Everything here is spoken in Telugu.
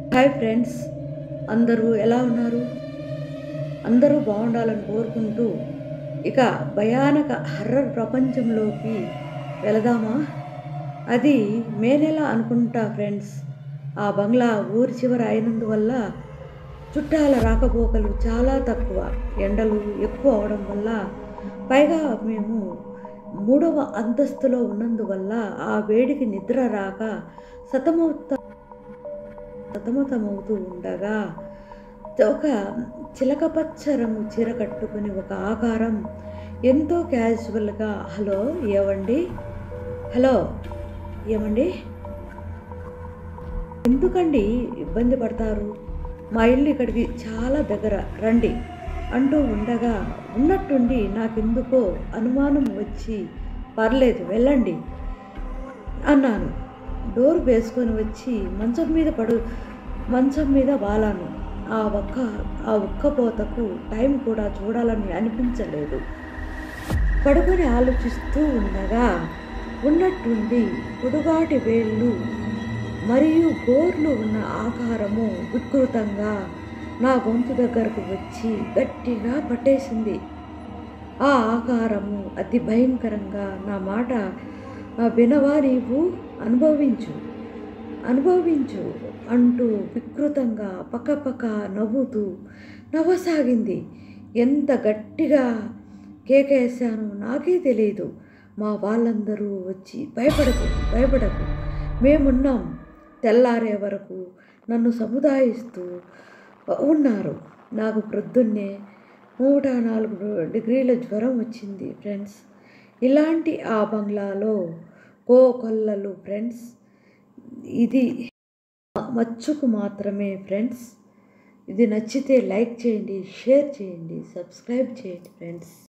హాయ్ ఫ్రెండ్స్ అందరూ ఎలా ఉన్నారు అందరూ బాగుండాలని కోరుకుంటూ ఇక భయానక హర్రర్ ప్రపంచంలోకి వెళదామా అది మే నెల అనుకుంటా ఫ్రెండ్స్ ఆ బంగ్లా ఊరి చివర అయినందువల్ల చుట్టాల రాకపోకలు చాలా తక్కువ ఎండలు ఎక్కువ అవడం వల్ల పైగా మేము మూడవ అంతస్తులో ఉన్నందువల్ల ఆ వేడికి నిద్ర రాక సతమవుతా సతమతమవుతూ ఉండగా ఒక చిలకపచ్చ రంగు చీర కట్టుకుని ఒక ఆకారం ఎంతో క్యాజువల్గా హలో ఏవండి హలో ఏమండి ఎందుకండి ఇబ్బంది పడతారు మా ఇల్లు ఇక్కడికి చాలా దగ్గర రండి అంటూ ఉండగా ఉన్నట్టుండి నాకెందుకో అనుమానం వచ్చి పర్లేదు వెళ్ళండి అన్నాను డోర్ వేసుకొని వచ్చి మంచం మీద పడు మంచం మీద వాలాను ఆ ఒక్క ఆ ఒక్కపోతకు టైం కూడా చూడాలని అనిపించలేదు పడుకొని ఆలోచిస్తూ ఉండగా ఉన్నట్టుండి పొడుగాటి వేళ్ళు మరియు గోర్లు ఉన్న ఆకారము వికృతంగా నా గొంతు దగ్గరకు వచ్చి గట్టిగా పట్టేసింది ఆ ఆకారము అతి భయంకరంగా నా మాట వినవా నీవు అనుభవించు అనుభవించు అంటూ వికృతంగా పక్కపక్క నవ్వుతూ నవ్వసాగింది ఎంత గట్టిగా కేకేశానో నాకే తెలియదు మా వాళ్ళందరూ వచ్చి భయపడకు భయపడకు మేమున్నాం తెల్లారే వరకు నన్ను సముదాయిస్తూ ఉన్నారు నాకు ప్రొద్దున్నే నూట నాలుగు డిగ్రీల జ్వరం వచ్చింది ఫ్రెండ్స్ ఇలాంటి ఆ బంగ్లాలో కోకొల్లలు ఫ్రెండ్స్ ఇది మచ్చుకు మాత్రమే ఫ్రెండ్స్ ఇది నచ్చితే లైక్ చేయండి షేర్ చేయండి సబ్స్క్రైబ్ చేయండి ఫ్రెండ్స్